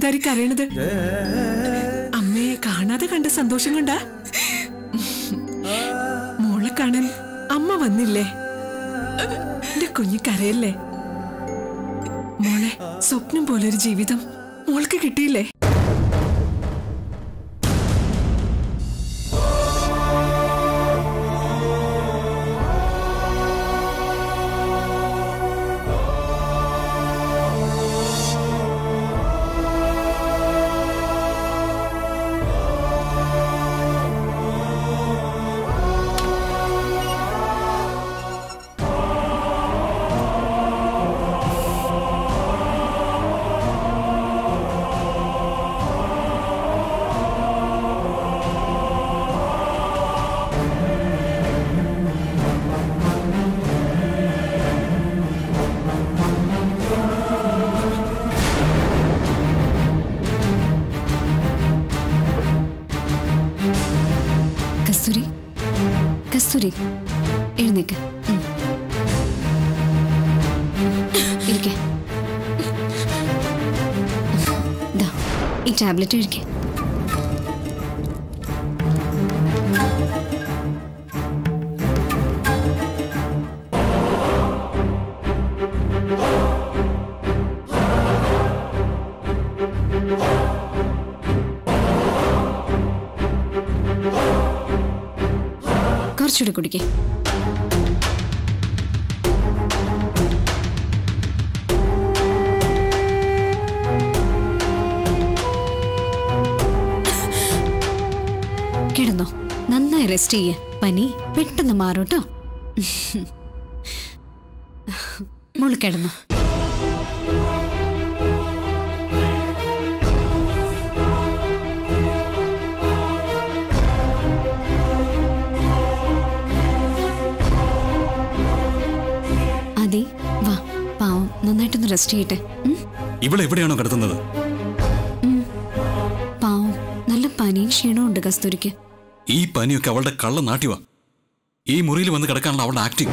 കാന്താരി കരയണത് അമ്മയെ കാണാതെ കണ്ട സന്തോഷം കൊണ്ടാ മോളെ കാണാൻ അമ്മ വന്നില്ലേ എന്റെ കുഞ്ഞു കരയല്ലേ മോളെ സ്വപ്നം പോലൊരു ജീവിതം മോൾക്ക് കിട്ടിയില്ലേ കസ്തൂരി കസ്തൂരി എഴുന്നേക്ക് ഉം. ഇരിക്കെ ദാ, ഈ ടാബ്ലറ്റ് കഴിക്കേ കുറച്ചുകൂടി കുടിക്കേ കിടന്നോ നന്നായി റെസ്റ്റ് ചെയ്യ പനി പെട്ടെന്ന് മാറും കേട്ടോ മോള് കിടന്നോ അതെ വാ പാവം നന്നായിട്ടൊന്ന് റെസ്റ്റ് ചെയ്യട്ടെ ഉം? ഇവിടെ എവിടെയാണോ കിടത്തുന്നത് പാവം നല്ല പനിയും ക്ഷീണവും ഉണ്ട് കസ്തൂരിക്ക് ഈ പനിയൊക്കെ അവളുടെ കള്ള നാട്ടിവാ ഈ മുറിയിൽ വന്ന് കിടക്കാനുള്ള അവളുടെ ആക്ടിങ്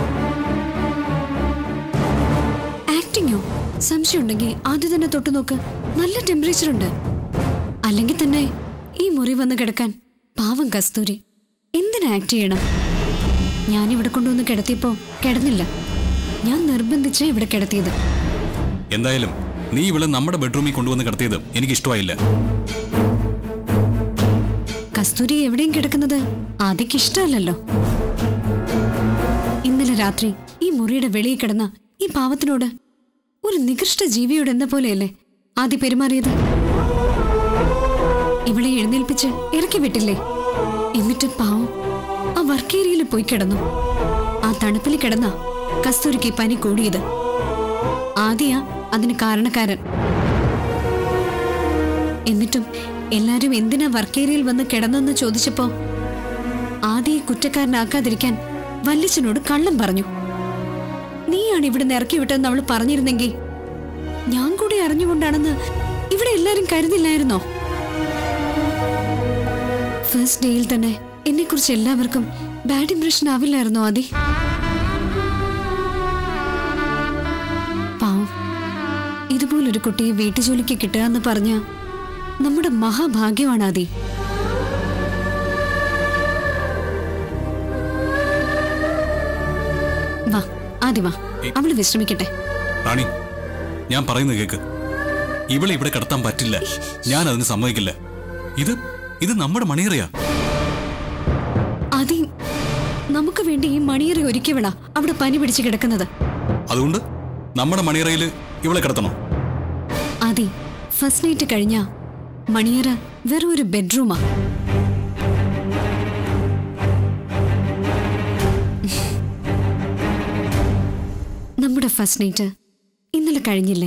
ആക്ടിങ്ങോ സംശയം ഉണ്ടെങ്കിൽ ആദ്യം തന്നെ തൊട്ടു നോക്ക് നല്ല ടെമ്പറേച്ചർ ഉണ്ട് അല്ലെങ്കിൽ തന്നെ ഈ മുറി വന്ന് കിടക്കാൻ പാവം കസ്തൂരി എന്തിനാ ആക്ട് ചെയ്യണം ഞാൻ ഇവിടെ കൊണ്ടുവന്ന് കിടത്തിയപ്പോ കിടന്നില്ല ഞാൻ നിർബന്ധിച്ച് ഇവിടെ കിടത്തിയത് എന്തായാലും നീ ഇവളെ നമ്മുടെ ബെഡ്റൂമിൽ കൊണ്ടുവന്ന് കിടത്തിയത് എനിക്ക് ഇഷ്ടമായില്ല കസ്തൂരി എവിടെയും കിടക്കുന്നത് ആദ്യക്ക് ഇഷ്ടമല്ലല്ലോ ഇന്നലെ രാത്രി ഈ മുറിയുടെ വെളിയിൽ കിടന്ന ഈ പാവത്തിനോട് ഒരു നികൃഷ്ട ജീവിയോട് എന്ന പോലെയല്ലേ ആദ്യ പെരുമാറിയത് ഇവളെ എഴുന്നേൽപ്പിച്ച് ഇറക്കി വിട്ടില്ലേ എന്നിട്ട് പാവം ആ വർക്കേരിയയിൽ പോയി കിടന്നു ആ തണുപ്പിൽ കിടന്ന കസ്തൂരിക്ക് ഈ പനി കൂടിയത് ആദ്യ അതിന് കാരണക്കാരൻ എന്നിട്ടും എല്ലാരും എന്തിനാ വർക്കേരിയയിൽ വന്ന് കിടന്നെന്ന് ചോദിച്ചപ്പോ ആദ്യ കുറ്റക്കാരനാക്കാതിരിക്കാൻ വല്യച്ഛനോട് കള്ളം പറഞ്ഞു നീയാണ് ഇവിടെ ഇറക്കി വിട്ടതെന്ന് അവള് പറഞ്ഞിരുന്നെങ്കിൽ ഞാൻ കൂടി അറിഞ്ഞുകൊണ്ടാണെന്ന് ഇവിടെ എല്ലാരും കരുതില്ലായിരുന്നോ ഫസ്റ്റ് ഡേയിൽ തന്നെ എന്നെ കുറിച്ച് എല്ലാവർക്കും ബാഡ് ഇംപ്രഷൻ ആവില്ലായിരുന്നോ ആദി പാവം ഇതുപോലൊരു കുട്ടിയെ വീട്ടുജോലിക്ക് കിട്ടുക എന്ന് പറഞ്ഞ നമ്മുടെ മഹാഭാഗ്യമാണ് ആദി വാ ആദി വാ അവള് വിശ്രമിക്കട്ടെ റാണി ഞാൻ പറയുന്നത് കേക്ക് ഇവളെ ഇവിടെ കിടത്താൻ പറ്റില്ല ഞാൻ അതിന് സമ്മതിക്കില്ല ഇത് ഇത് നമ്മുടെ മണിയറിയാ ആദി നമുക്ക് വേണ്ടി ഈ മണിയറി ഒരുക്കിയവളാ അവിടെ പനി പിടിച്ച് കിടക്കുന്നത് അതുകൊണ്ട് നമ്മുടെ മണിയറയിൽ ഇവളെ കിടത്തണം ആദി ഫസ്റ്റ് നൈറ്റ് കഴിഞ്ഞ മണിയറ വെറും ഒരു ബെഡ്റൂമാ നമ്മുടെ ഫസ്റ്റ് നൈറ്റ് ഇന്നലെ കഴിഞ്ഞില്ലേ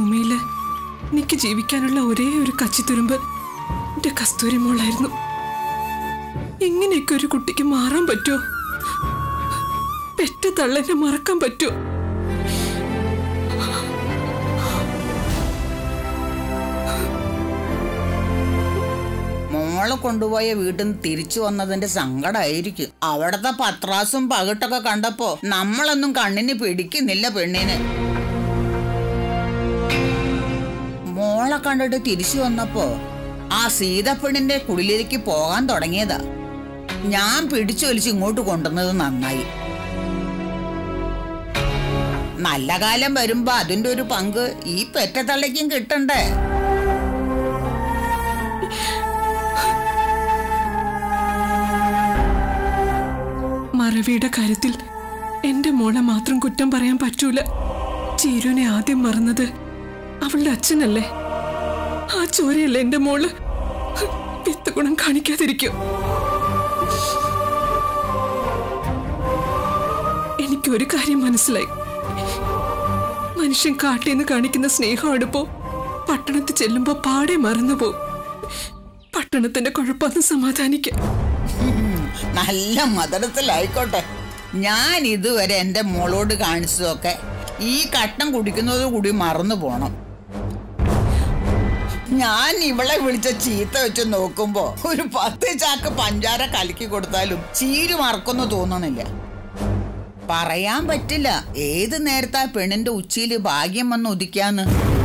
ഭൂമിയില് എനിക്ക് ജീവിക്കാനുള്ള ഒരേ ഒരു കച്ചിത്തുരുമ്പ് എന്റെ കസ്തൂരി മോളായിരുന്നു ഇങ്ങനെയൊക്കെ ഒരു കുട്ടിക്ക് മാറാൻ പറ്റുമോ പെറ്റ തള്ളനെ മറക്കാൻ പറ്റുമോ മോളെ കൊണ്ടുപോയ വീട്ടിൽ നിന്ന് തിരിച്ചു വന്നതിന്റെ സങ്കടമായിരിക്കും അവിടത്തെ പത്രാസും പകിട്ടൊക്കെ കണ്ടപ്പോ നമ്മളൊന്നും കണ്ണിന് പിടിക്കുന്നില്ല പെണ്ണിന് മോളെ കണ്ടിട്ട് തിരിച്ചു വന്നപ്പോ ആ സീതപ്പെണ്ണിന്റെ കുടിലേക്ക് പോകാൻ തുടങ്ങിയതാ ഞാൻ പിടിച്ചു വലിച്ച് ഇങ്ങോട്ട് കൊണ്ടുവന്നത് നന്നായി നല്ല കാലം വരുമ്പോ അതിന്റെ ഒരു പങ്ക് ഈ പെറ്റത്തള്ളയ്ക്കും കിട്ടണ്ടേ മറവിയുടെ കാര്യത്തിൽ എന്റെ മോളെ മാത്രം കുറ്റം പറയാൻ പറ്റൂല ചീരുവിനെ ആദ്യം മറന്നത് അവളുടെ അച്ഛനല്ലേ ആ ചോരയല്ലേ എന്റെ മോള് വിത്ത് ഗുണം കാണിക്കാതിരിക്കും എനിക്ക് ഒരു കാര്യം മനസ്സിലായി മനുഷ്യൻ കാട്ടിന്ന് കാണിക്കുന്ന സ്നേഹം അടുപ്പോ പട്ടണത്തിൽ ചെല്ലുമ്പോ പാടെ മറന്നുപോകും പട്ടണത്തിന്റെ കുഴപ്പമൊന്ന് സമാധാനിക്കാം നല്ല മധുരത്തിലായിക്കോട്ടെ ഞാൻ ഇതുവരെ എൻ്റെ മോളോട് കാണിച്ചതൊക്കെ ഈ കട്ടം കുടിക്കുന്നത് കൂടി മറന്നു പോണം ഞാൻ ഇവളെ വിളിച്ച ചീത്ത വെച്ച് നോക്കുമ്പോ ഒരു പത്ത് ചാക്ക് പഞ്ചാര കലക്കി കൊടുത്താലും ചീരു മറക്കൊന്നു തോന്നണില്ല പറയാൻ പറ്റില്ല ഏത് നേരത്താ പെണ്ണിന്റെ ഉച്ചിയിൽ ഭാഗ്യം വന്ന് ഉദിക്കാന്ന്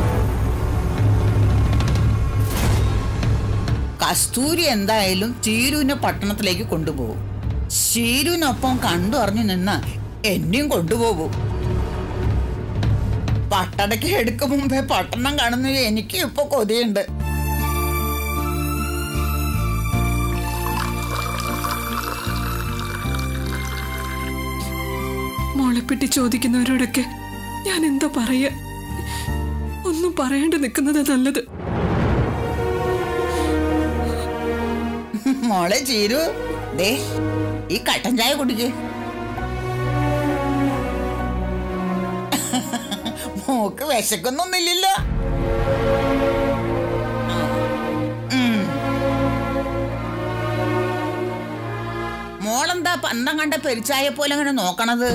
കസ്തൂരി എന്തായാലും ചീരുവിനെ പട്ടണത്തിലേക്ക് കൊണ്ടുപോകും ശീരുവിനൊപ്പം കണ്ടു അറിഞ്ഞു നിന്ന എന്നെയും കൊണ്ടുപോകും പട്ടടയ്ക്ക് എടുക്കും മുമ്പേ പട്ടണം കാണുന്ന എനിക്ക് ഇപ്പൊ കൊതിയുണ്ട് മോളെപ്പറ്റി ചോദിക്കുന്നവരോടൊക്കെ ഞാൻ എന്താ പറയ ഒന്നും പറയാണ്ട് നിൽക്കുന്നത് നല്ലത് മോളെ ചീരു ദേ ഈ കട്ടൻ ചായ കുടിക്ക് മോക്ക് വിശക്കൊന്നൊന്നില്ലല്ലോ ഉം. മോളെന്താ പന്തം കണ്ട പെരിച്ചായ പോലെ അങ്ങനെ നോക്കണത്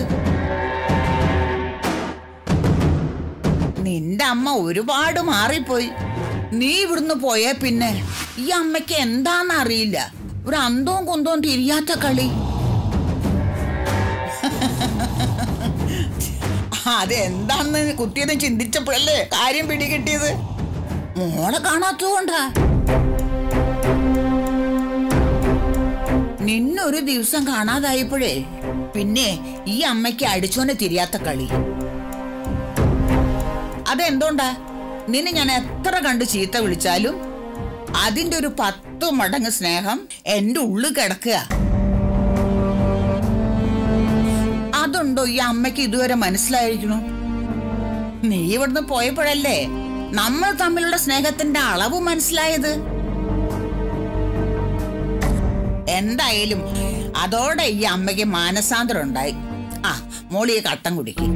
നിന്റെ അമ്മ ഒരുപാട് മാറിപ്പോയി നീ ഇവിടുന്ന് പോയേ പിന്നെ ഈ അമ്മയ്ക്ക് എന്താന്ന് അറിയില്ല ഒരു അന്തവും കുന്തവും തിരിയാത്ത കളി അതെന്താണെന്ന് കുത്തിയത് ചിന്തിച്ചപ്പോഴല്ലേ കാര്യം പിടികിട്ടിയത് മോളെ കാണാത്തതുകൊണ്ടാ നിന്നൊരു ദിവസം കാണാതായപ്പോഴേ പിന്നെ ഈ അമ്മയ്ക്ക് അടിച്ചോനെ തിരിയാത്ത കളി അതെന്തോണ്ടാ നിന്നെ ഞാൻ എത്ര കണ്ട് ചീത്ത വിളിച്ചാലും അതിന്റെ ഒരു പത്ത് മടങ്ങ് സ്നേഹം എന്റെ ഉള്ളിൽ കിടക്കുക അതുണ്ടോ ഈ അമ്മയ്ക്ക് ഇതുവരെ മനസ്സിലായിരിക്കണു നീ ഇവിടുന്ന് പോയപ്പോഴല്ലേ നമ്മൾ തമ്മിലുള്ള സ്നേഹത്തിന്റെ അളവ് മനസ്സിലായത് എന്തായാലും അതോടെ ഈ അമ്മയ്ക്ക് മാനസാന്തരം ഉണ്ടായി ആ മോളി ഈ കട്ടൻ കുടിക്കും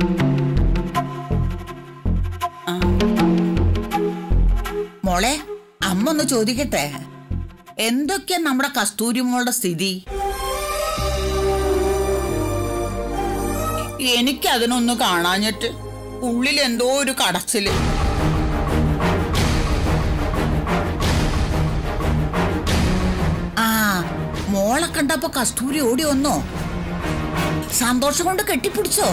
മോളെ അമ്മ ഒന്ന് ചോദിക്കട്ടെ എന്തൊക്കെയാ നമ്മുടെ കസ്തൂരി മോളുടെ സ്ഥിതി എനിക്ക് അതിനൊന്ന് കാണാഞ്ഞിട്ട് ഉള്ളിൽ എന്തോ ഒരു കടച്ചില് ആ മോളെ കണ്ടപ്പോ കസ്തൂരി ഓടി വന്നോ സന്തോഷം കൊണ്ട് കെട്ടിപ്പിടിച്ചോ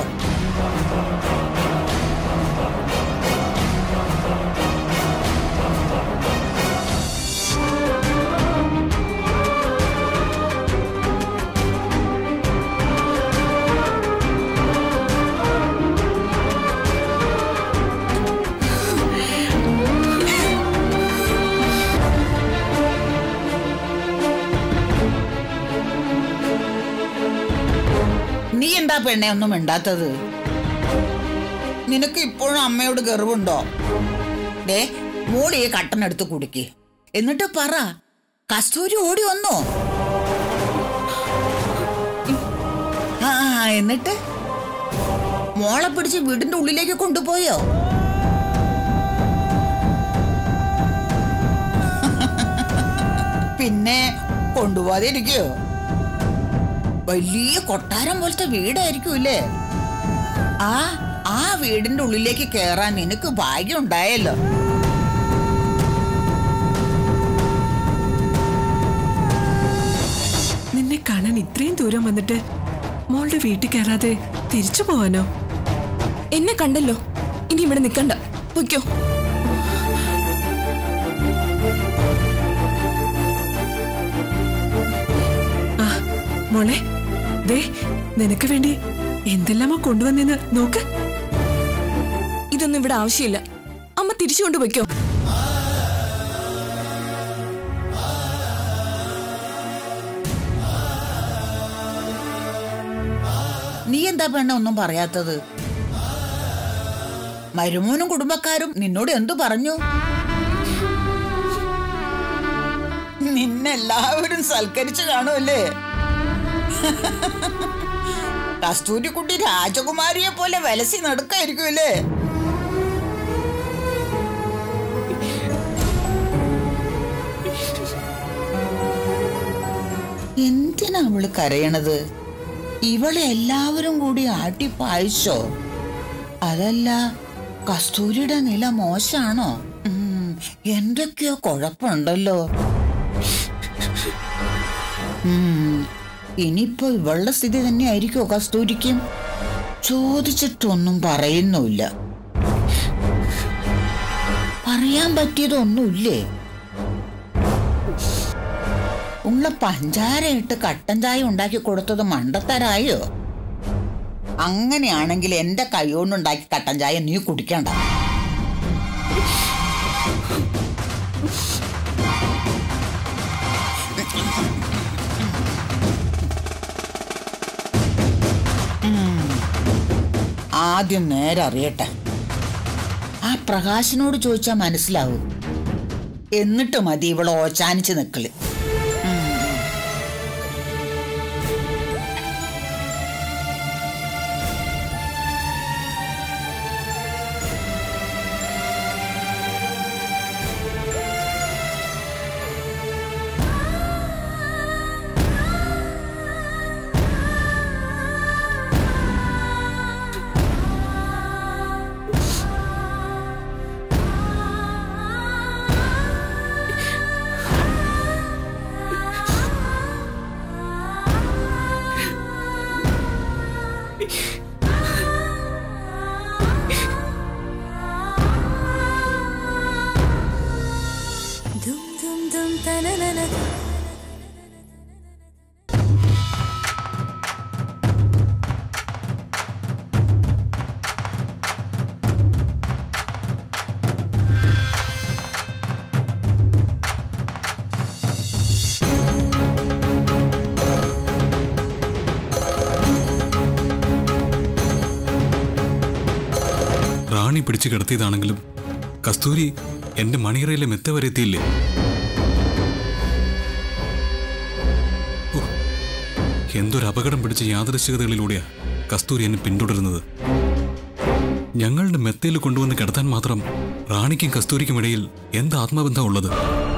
നീ എന്താ പെണ്ണെ ഒന്നും മിണ്ടാത്തത് നിനക്ക് ഇപ്പോഴും അമ്മയോട് ഗർവുണ്ടോ ദേ മോളി ഈ കട്ടനെടുത്ത് കുടിക്ക് എന്നിട്ട് പറ കസ്തൂരി ഓടി വന്നോ ആ ആ, എന്നിട്ട് മോളെ പിടിച്ച് വീടിന്റെ ഉള്ളിലേക്ക് കൊണ്ടുപോയോ പിന്നെ കൊണ്ടുപോകാതെ ഇരിക്കോ വലിയ കൊട്ടാരം പോലത്തെ വീടായിരിക്കൂല്ലേ ആ ആ വീടിന്റെ ഉള്ളിലേക്ക് കേറാൻ നിനക്ക് ഭാഗ്യം ഉണ്ടായല്ലോ നിന്നെ കാണാൻ ഇത്രയും ദൂരം വന്നിട്ട് മോളുടെ വീട്ടിൽ കയറാതെ തിരിച്ചു പോവാനോ എന്നെ കണ്ടല്ലോ ഇനി ഇവിടെ നിൽക്കണ്ട പൊയ്ക്കോ ആ മോളെ ദേ നിനക്ക് വേണ്ടി എന്തെല്ലാമാ കൊണ്ടുവന്നെന്ന് നോക്ക് ഇതൊന്നും ഇവിടെ ആവശ്യമില്ല അമ്മ തിരിച്ചു കൊണ്ടുപോയിക്കോ നീ എന്താ പെണ്ണ ഒന്നും പറയാത്തത് മരുമോനും കുടുംബക്കാരും നിന്നോട് എന്തു പറഞ്ഞു നിന്നെല്ലാവരും സൽക്കരിച്ചു കാണുമല്ലേ കസ്തൂരിക്കുട്ടി രാജകുമാരിയെ പോലെ വലസി നടക്കായിരിക്കുമല്ലേ എന്തിനാ അവള് കരയണത് ഇവളെ എല്ലാവരും കൂടി ആട്ടിപ്പായിച്ചോ അതല്ല കസ്തൂരിയുടെ നില മോശാണോ ഉം, എന്തൊക്കെയോ കുഴപ്പമുണ്ടല്ലോ ഉം, ഇനിയിപ്പോ ഇവളുടെ സ്ഥിതി തന്നെ ആയിരിക്കോ കസ്തൂരിക്കും ചോദിച്ചിട്ടൊന്നും പറയുന്നുമില്ല പറയാൻ പറ്റിയതൊന്നുമില്ലേ ഉള്ള പഞ്ചാര ഇട്ട് കട്ടൻ ചായ ഉണ്ടാക്കി കൊടുത്തത് മണ്ടത്തരായോ അങ്ങനെയാണെങ്കിൽ എന്റെ കൈകൊണ്ടുണ്ടാക്കി കട്ടൻ ചായ നീ കുടിക്കണ്ട ഉം. ആദ്യം നേരെ അറിയട്ടെ ആ പ്രകാശിനോട് ചോദിച്ചാൽ മനസ്സിലാവും എന്നിട്ട് മതി ഇവള് ഓച്ചാനിച്ച് നിക്കള് റാണി പിടിച്ചു കിടത്തിയതാണെങ്കിലും കസ്തൂരി എന്റെ മണിയറയിലെ മെത്ത വരെ എത്തിയില്ലേ ഓ, എന്തൊരു അപകടം പിടിച്ച യാദൃശ്ചികതകളിലൂടെയാ കസ്തൂരി എന്നെ പിന്തുടരുന്നത് ഞങ്ങളുടെ മെത്തയിൽ കൊണ്ടുവന്ന് കിടത്താൻ മാത്രം റാണിക്കും കസ്തൂരിക്കും ഇടയിൽ എന്ത് ആത്മബന്ധം ഉള്ളത്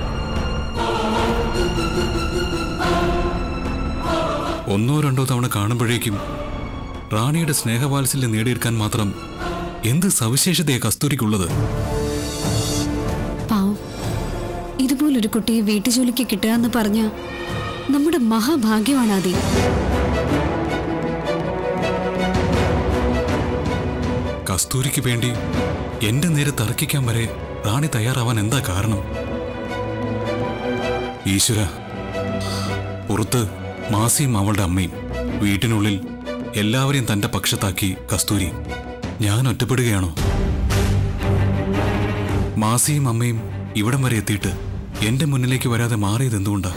ഒന്നോ രണ്ടോ തവണ കാണുമ്പോഴേക്കും റാണിയുടെ സ്നേഹവാത്സല്യം നേടിയെടുക്കാൻ മാത്രം എന്ത് സവിശേഷതയാ കസ്തൂരിക്കുള്ളത് പാവം ഇതുപോലൊരു കുട്ടിയെ വീട്ടുജോലിക്ക് കിട്ടുക എന്ന് പറഞ്ഞ നമ്മുടെ മഹാഭാഗ്യമാണ് ആദി കസ്തൂരിക്ക് വേണ്ടി എന്റെ നേരെ തർക്കിക്കാൻ വരെ റാണി തയ്യാറാവാൻ എന്താ കാരണം ഈശ്വര പുറത്ത് മാസിയും അവളുടെ അമ്മയും വീട്ടിനുള്ളിൽ എല്ലാവരെയും തന്റെ പക്ഷത്താക്കി കസ്തൂരി ഞാൻ ഒറ്റപ്പെടുകയാണോ മാസിയും അമ്മയും ഇവിടം വരെ എത്തിയിട്ട് എന്റെ മുന്നിലേക്ക് വരാതെ മാറിയത് എന്തുകൊണ്ടാ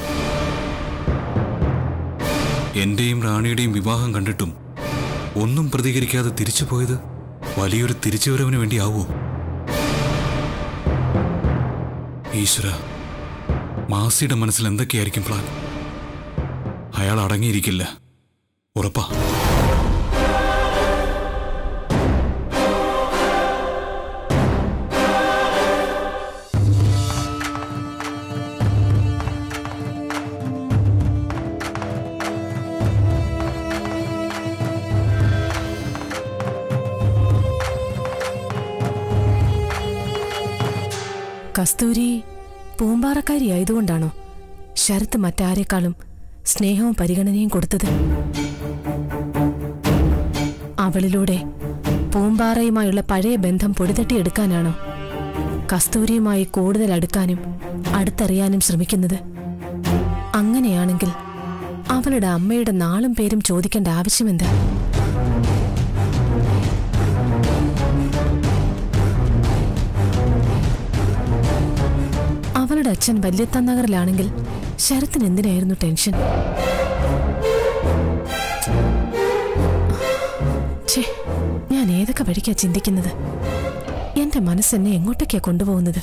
എന്റെയും റാണിയുടെയും വിവാഹം കണ്ടിട്ടും ഒന്നും പ്രതികരിക്കാതെ തിരിച്ചു പോയത് വലിയൊരു തിരിച്ചുവരവിന് വേണ്ടിയാവോ ഈശ്വര മാസിയുടെ മനസ്സിൽ എന്തൊക്കെയായിരിക്കും പ്ലാൻ അയാൾ അടങ്ങിയിരിക്കില്ല ഉറപ്പാ കസ്തൂരി പൂമ്പാറക്കാരി ആയതുകൊണ്ടാണോ ശരത്ത് മറ്റാരെക്കാളും സ്നേഹവും പരിഗണനയും കൊടുത്തത് അവളിലൂടെ പൂമ്പാറയുമായുള്ള പഴയ ബന്ധം പൊടിതട്ടിയെടുക്കാനാണോ കസ്തൂരിയുമായി കൂടുതൽ അടുക്കാനും അടുത്തറിയാനും ശ്രമിക്കുന്നത് അങ്ങനെയാണെങ്കിൽ അവളുടെ അമ്മയുടെ നാളും പേരും ചോദിക്കേണ്ട ആവശ്യമെന്താ അവളുടെ അച്ഛൻ വല്യത്താൻ നഗറിലാണെങ്കിൽ ശരത്തിന് എന്തിനായിരുന്നു ടെൻഷൻ ഛേ ഞാൻ ഏതൊക്കെ വഴിക്കാ ചിന്തിക്കുന്നത് എന്റെ മനസ്സെന്നെ എങ്ങോട്ടൊക്കെയാ കൊണ്ടുപോകുന്നത്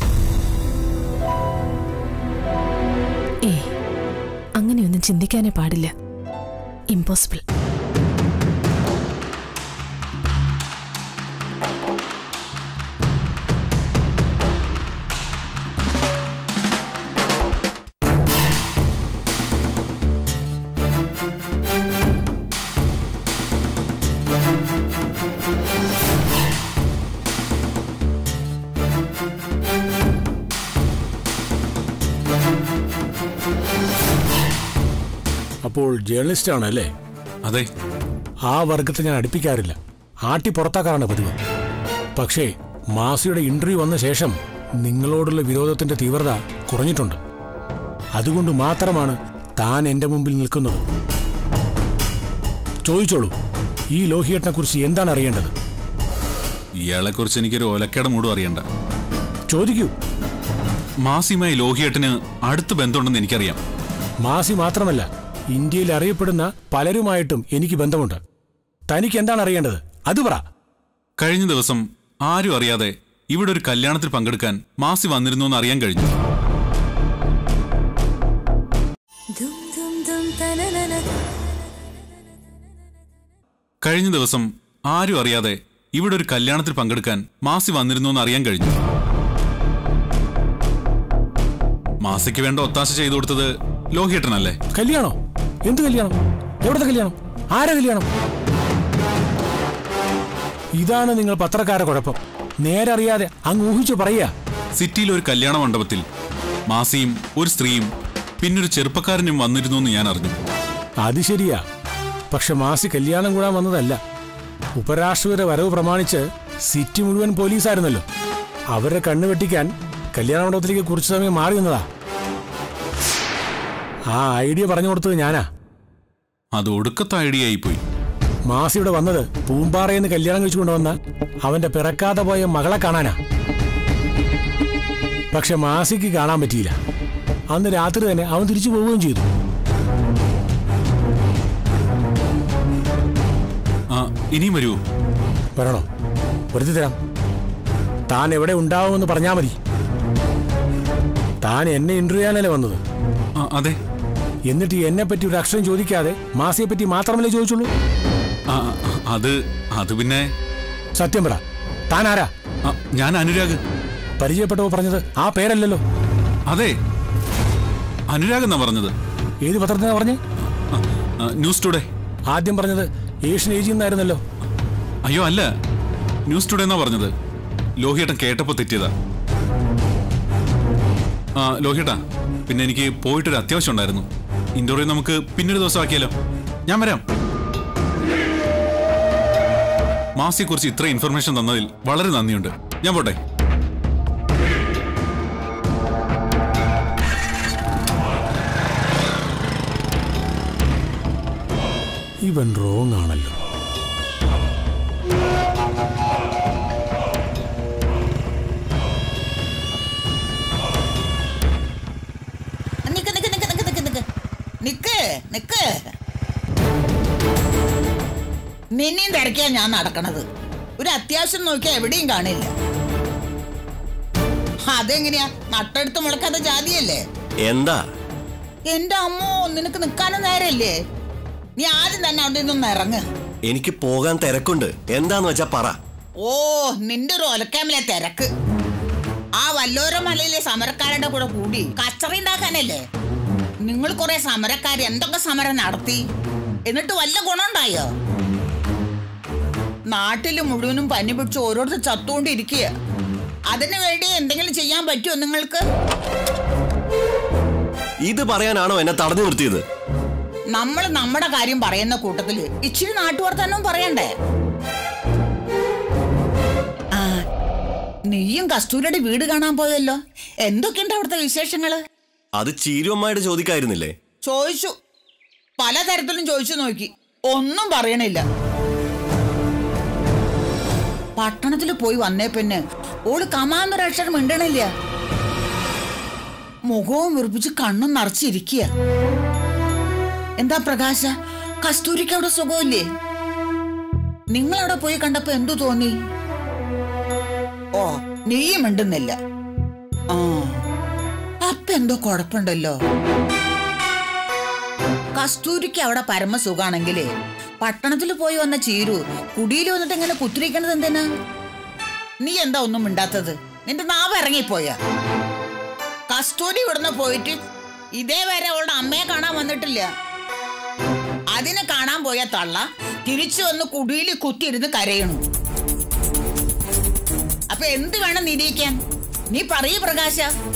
ഏ അങ്ങനെയൊന്നും ചിന്തിക്കാനേ പാടില്ല ഇമ്പോസിബിൾ അപ്പോൾ ജേർണലിസ്റ്റ് ആണല്ലേ അതെ ആ വർഗത്തെ ഞാൻ അടുപ്പിക്കാറില്ല ആട്ടി പുറത്താക്കാറാണ് പതിവ് പക്ഷേ മാസിയുടെ ഇന്റർവ്യൂ വന്ന ശേഷം നിങ്ങളോടുള്ള വിരോധത്തിന്റെ തീവ്രത കുറഞ്ഞിട്ടുണ്ട് അതുകൊണ്ട് മാത്രമാണ് താൻ എന്റെ മുമ്പിൽ നിൽക്കുന്നത് ചോദിച്ചോളൂ ഈ ലോഹിയേട്ടനെ കുറിച്ച് എന്താണ് അറിയേണ്ടത് ഇയാളെക്കുറിച്ച് എനിക്കൊരു ഒലക്കേട മൂടും അറിയണ്ട ചോദിക്കൂ മാസിയുമായി ലോഹിയേട്ടന് അടുത്ത ബന്ധമുണ്ടെന്ന് എനിക്കറിയാം മാസി മാത്രമല്ല ഇന്ത്യയിൽ അറിയപ്പെടുന്ന പലരുമായിട്ടും എനിക്ക് ബന്ധമുണ്ട് തനിക്ക് എന്താണ് അറിയേണ്ടത് അത് പറ കഴിഞ്ഞ ദിവസം ആരും അറിയാതെ ഇവിടെ ഒരു കല്യാണത്തിൽ പങ്കെടുക്കാൻ മാസി വന്നിരുന്നു എന്ന് അറിയാൻ കഴിഞ്ഞു കഴിഞ്ഞ ദിവസം ആരും അറിയാതെ ഇവിടെ ഒരു കല്യാണത്തിൽ പങ്കെടുക്കാൻ മാസി വന്നിരുന്നു എന്ന് അറിയാൻ കഴിഞ്ഞു മാസിക്ക് വേണ്ട ഒത്താശ ചെയ്തു കൊടുത്തത് ലോഹിയേട്ടനല്ലേ കല്യാണോ എന്ത് കല്യാണം എവിടുത്തെ കല്യാണം ആരെ കല്യാണം ഇതാണ് നിങ്ങൾ പത്രക്കാരെ കുഴപ്പം നേരെ അറിയാതെ അങ്ങ് ഊഹിച്ചു പറയുക സിറ്റിയിൽ ഒരു കല്യാണ മണ്ഡപത്തിൽ മാസിയും ഒരു സ്ത്രീയും പിന്നൊരു ചെറുപ്പക്കാരനും വന്നിരുന്നു എന്ന് ഞാൻ അറിഞ്ഞു അത് ശരിയാ പക്ഷെ മാസി കല്യാണം കൂടാൻ വന്നതല്ല ഉപരാഷ്ട്രപതിയുടെ വരവ് പ്രമാണിച്ച് സിറ്റി മുഴുവൻ പോലീസായിരുന്നല്ലോ അവരെ കണ്ണു വെട്ടിക്കാൻ കല്യാണ മണ്ഡപത്തിലേക്ക് കുറച്ചു സമയം മാറി നിന്നതാ ആ ഐഡിയ പറഞ്ഞു കൊടുത്തത് ഞാനാ അത് ഒടുക്കത്തെ ഐഡിയ ആയിപ്പോയി മാസി ഇവിടെ വന്നത് പൂമ്പാറയെന്ന് കല്യാണം കഴിച്ചു കൊണ്ടുവന്ന അവന്റെ പിറക്കാതെ പോയ മകളെ കാണാനാ പക്ഷെ മാസിക്ക് കാണാൻ പറ്റിയില്ല അന്ന് രാത്രി തന്നെ അവൻ തിരിച്ചു പോവുകയും ചെയ്തു ആ ഇനിയും വരൂ വരണോ വരുത്തി തരാം താൻ എവിടെ ഉണ്ടാവുമെന്ന് പറഞ്ഞാൽ മതി താൻ എന്നെ ഇന്റർവ്യൂ ചെയ്യാനല്ലേ വന്നത് ആ, അതെ എന്നിട്ട് എന്നെ പറ്റി ഒരു അക്ഷരം ചോദിക്കാതെ മാസിയെ പറ്റി മാത്രമല്ലേ ചോദിച്ചുള്ളൂ ആ, അത് അത് പിന്നെ സത്യം പറ താൻ ആരാ ആ, ഞാൻ അനുരാഗ് പരിചയപ്പെട്ടവ പറഞ്ഞത് ആ പേരല്ലല്ലോ അതെ അനുരാഗ് എന്നാ പറഞ്ഞത് ഏത് പത്രത്തിനാ പറഞ്ഞേ ആ, ആ, ന്യൂസ് ടുഡേ ആദ്യം പറഞ്ഞത് ഏഷ്യൻ ഏജി എന്നായിരുന്നല്ലോ അയ്യോ അല്ല ന്യൂസ് ടുഡേ എന്നാ പറഞ്ഞത് ലോഹിയേട്ടൻ കേട്ടപ്പോ തെറ്റിയതാ ആ ലോഹിയേട്ടാ പിന്നെ എനിക്ക് പോയിട്ടൊരു അത്യാവശ്യം ഉണ്ടായിരുന്നു ഇന്റർവ്യൂ നമുക്ക് പിന്നൊരു ദിവസം ആക്കിയാലോ ഞാൻ വരാം മാസിയെ കുറിച്ച് ഇത്ര ഇൻഫർമേഷൻ തന്നതിൽ വളരെ നന്ദിയുണ്ട് ഞാൻ പോട്ടെ ഇവൻ റോങ് ആണല്ലോ നിക്ക് നിക്ക് നിക്ക് നിക്ക് നിക്ക് നിക്ക് നിക്ക് നിക്ക് നിന്നെയും തിരക്കിയാ ഞാൻ നടക്കണത് ഒരു അത്യാവശ്യം നോക്കിയാ എവിടെയും കാണില്ല അതെങ്ങനെയാ നട്ടെടുത്ത് മുളക്കാത്ത ജാതിയല്ലേ എന്താ എന്റെ അമ്മോ നിനക്ക് നിക്കാനും നേരല്ലേ നീ ആദ്യം തന്നെ അവിടെ നിന്നൊന്ന് ഇറങ്ങ് എനിക്ക് പോകാൻ തിരക്കുണ്ട് എന്താന്ന് വെച്ചാ പറ ഓ നിന്റെ ഒരു ഒലക്കാമിലെ തിരക്ക് ആ വല്ലോര മലയിലെ സമരക്കാരുടെ കൂടെ കൂടി കച്ചറയുണ്ടാക്കാനല്ലേ നിങ്ങൾ കുറെ സമരക്കാർ എന്തൊക്കെ സമരം നടത്തി എന്നിട്ട് വല്ല ഗുണമുണ്ടായോ നാട്ടില് മുഴുവനും പനി പിടിച്ച് ഓരോരുത്തർ ചത്തുകൊണ്ടിരിക്കുക അതിനു വേണ്ടി എന്തെങ്കിലും ചെയ്യാൻ പറ്റുമോ നിങ്ങൾക്ക് ഇത് പറയാനാണോ എന്നെ തടഞ്ഞു നിർത്തിയത് നമ്മൾ നമ്മുടെ കാര്യം പറയുന്ന കൂട്ടത്തില് ഇച്ചിരി നാട്ടുവർത്താനവും പറയണ്ടേ ആ നീയും കസ്തൂരിയുടെ വീട് കാണാൻ പോയല്ലോ എന്തൊക്കെയുണ്ട് അവിടുത്തെ വിശേഷങ്ങള് അത് ചീരുവമ്മയുടെ ചോദിക്കായിരുന്നില്ലേ ചോദിച്ചു പലതരത്തിലും ചോദിച്ചു നോക്കി ഒന്നും പറയണില്ല പട്ടണത്തിൽ പോയി വന്നേ പിന്നെ ഓള് കമാന്നൊരക്ഷരം മിണ്ടണില്ല മുഖവും വിറപ്പിച്ച് കണ്ണും നിറച്ചിരിക്കുക എന്താ പ്രകാശ കസ്തൂരിക്ക് അവിടെ സുഖമില്ലേ നിങ്ങൾ അവിടെ പോയി കണ്ടപ്പോ എന്തു തോന്നി ഓ നീയും മിണ്ടുന്നില്ല ആ അപ്പൊ എന്തോ കുഴപ്പമുണ്ടല്ലോ കസ്തൂരിക്ക് അവിടെ പരമസുഖാണെങ്കിലേ പട്ടണത്തിൽ പോയി വന്ന ചീരു കുടിയിൽ വന്നിട്ട് ഇങ്ങനെ കുത്തിരിക്കണത് എന്തിനാ നീ എന്താ ഒന്നും മിണ്ടാത്തത് നിന്റെ നാവ് ഇറങ്ങിപ്പോയാ കസ്തൂരി ഇവിടുന്ന് പോയിട്ട് ഇതേവരെ അവളുടെ അമ്മയെ കാണാൻ വന്നിട്ടില്ല അതിനെ കാണാൻ പോയ തള്ള തിരിച്ചു വന്ന് കുടിയിൽ കുത്തിയിരുന്ന് കരയണു അപ്പൊ എന്ത് വേണം നിരീക്കാൻ നീ പറയൂ പ്രകാശ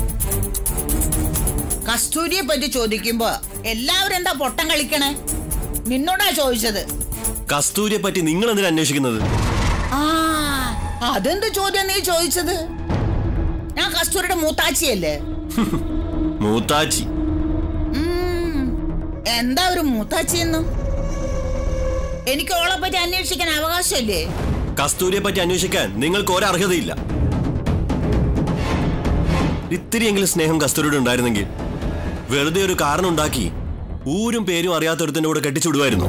കസ്തൂരിയെ പറ്റി ചോദിക്കുമ്പോ എല്ലാവരും എന്താ പൊട്ടം കളിക്കണേ നിന്നോടാ ചോദിച്ചത് കസ്തൂരിയെ പറ്റി നിങ്ങൾ എന്തിനാ അന്വേഷിക്കുന്നത് ആ അതെന്ത് ചോദ്യം നീ ചോദിച്ചത് ഞാൻ കസ്തൂരിയുടെ മൂത്താച്ചിയല്ലേ മൂത്താച്ചി ഉം, എന്താ ഒരു മൂത്താച്ചി എന്നും എനിക്ക് ഓളെ പറ്റി അന്വേഷിക്കാൻ അവകാശമില്ലേ കസ്തൂരിയെ പറ്റി അന്വേഷിക്കാൻ നിങ്ങൾക്ക് ഒരർഹതയില്ല ഇത്തിരിയെങ്കിലും സ്നേഹം കസ്തൂരിയുടെ ഉണ്ടായിരുന്നെങ്കിൽ വെറുതെ ഒരു കാരണം ഉണ്ടാക്കി ഊരും പേരും അറിയാത്തൊരുത്തിന്റെ കൂടെ കെട്ടിച്ചുവിടുമായിരുന്നു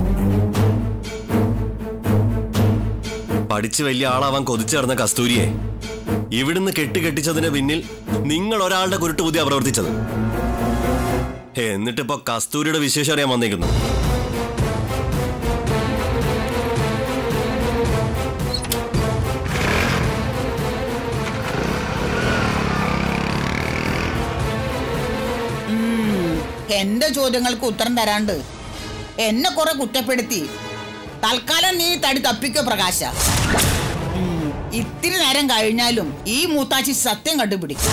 പഠിച്ച് വലിയ ആളാവാൻ കൊതിച്ചു നടന്ന കസ്തൂരിയെ ഇവിടുന്ന് കെട്ടിക്കെട്ടിച്ചതിന് പിന്നിൽ നിങ്ങൾ ഒരാളുടെ കുരുട്ട് ബുദ്ധിയാ പ്രവർത്തിച്ചത് എന്നിട്ടിപ്പോ കസ്തൂരിയുടെ വിശേഷം അറിയാൻ വന്നേക്കുന്നു എന്റെ ചോദ്യങ്ങൾക്ക് ഉത്തരം തരാണ്ട് എന്നെ കുറെ കുറ്റപ്പെടുത്തി തൽക്കാലം നീ തടി തപ്പിക്കോ പ്രകാശ ഉം, ഇത്തിരി നേരം കഴിഞ്ഞാലും ഈ മൂത്താച്ചി സത്യം കണ്ടുപിടിക്കും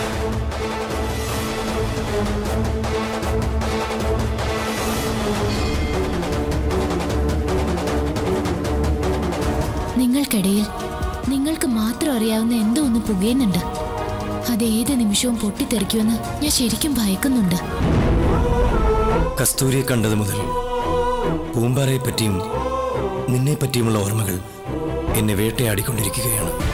നിങ്ങൾക്കിടയിൽ നിങ്ങൾക്ക് മാത്രം അറിയാവുന്ന എന്തോ ഒന്ന് പുകയുന്നുണ്ട് അത് ഏത് നിമിഷവും പൊട്ടിത്തെറിക്കുമെന്ന് ഞാൻ ശരിക്കും ഭയക്കുന്നുണ്ട് കസ്തൂരിയെ കണ്ടത് മുതൽ പൂമ്പാറയെ പറ്റിയും നിന്നെ പറ്റിയുമുള്ള ഓർമ്മകൾ എന്നെ വേട്ടയാടിക്കൊണ്ടിരിക്കുകയാണ്